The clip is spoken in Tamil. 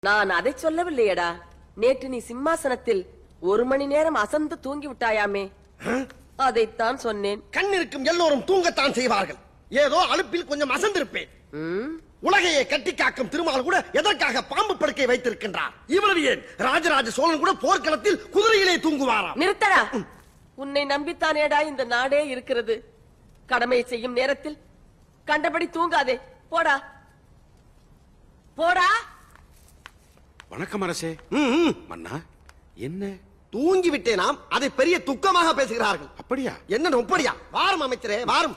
நான் அதை சொல்லவில்லையடா நேற்று நீ சிம்மாசனத்தில் ஒரு மணி நேரம் அசந்து தூங்கி விட்டாயாமே அதைத்தான் சொன்னேன் கண் இருக்கும் எல்லோரும் தூங்கத்தான் செய்வார்கள் ஏதோ அலுப்பில் கொஞ்சம் அசந்திருப்பேன் ம்? உலகையை கட்டி காக்கும் திருமால் கூட எதற்காக பாம்பு படுக்கை வைத்திருக்கின்றார் இவ்வளவு ஏன் ராஜராஜ சோழன் கூட போர்க்களத்தில் குதிரையிலே தூங்குவாராம் நிறுத்தடா உன்னை நம்பித்தானேடா இந்த நாடே இருக்கிறது கடமையை செய்யும் நேரத்தில் கண்டபடி தூங்காதே போடா போடா வணக்கம் அரசே ம், ம். மன்னா என்ன தூங்கி விட்டேனாம் அதை பெரிய துக்கமாக பேசுகிறார்கள் அப்படியா என்ன நொப்படியா வாரம் அமைச்சரே வாரம்